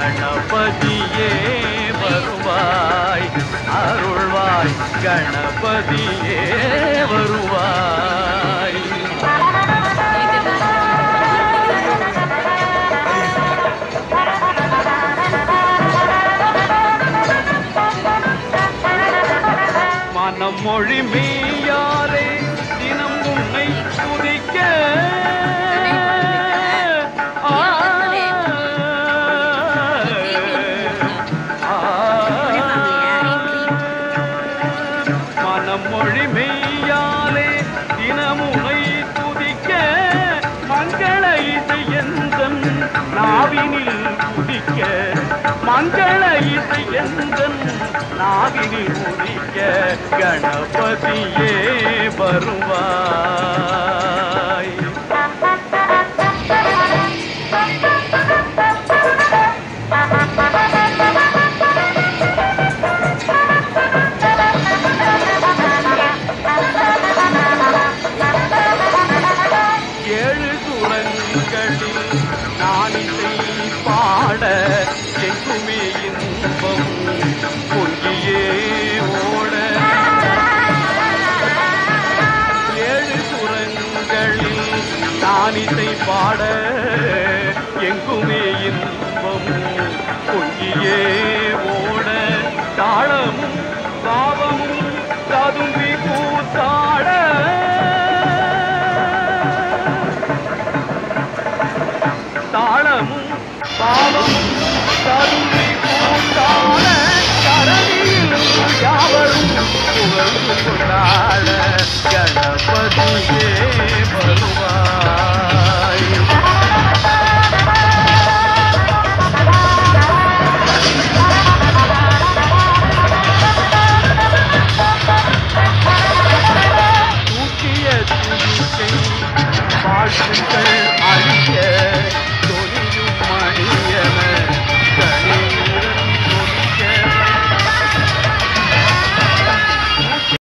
கணபதியே வருவாய் அருள்வாய் கணபதியே வருவாய் மனம் மொழி மெய்யாலே தினம் உன்னை துதிக்க ஆ, மனம் மொழி மெய்யாலே தினமுனை துதிக்க மங்கள இசை எந்தன் நாவினில் குதிக்க மங்கள இசை எந்தன் நாவினில் குதிக்க கணபதியே வருவாய் ஏழு சுரங்களில் நானிசை பாட எங்குமே இன்பம் பொங்கியே ஓட ஏழு சுரங்களில் நானிசை பாட எங்குமே இன்பம் பொங்கியே ஓட தாளமும் பாவமும் ததும்பி கூத்தாட தாளமும் பாவமும் கருவி கூட்டாள கரணியில் யாவரும் புகழ்ந்து கொண்டாட கணபதியே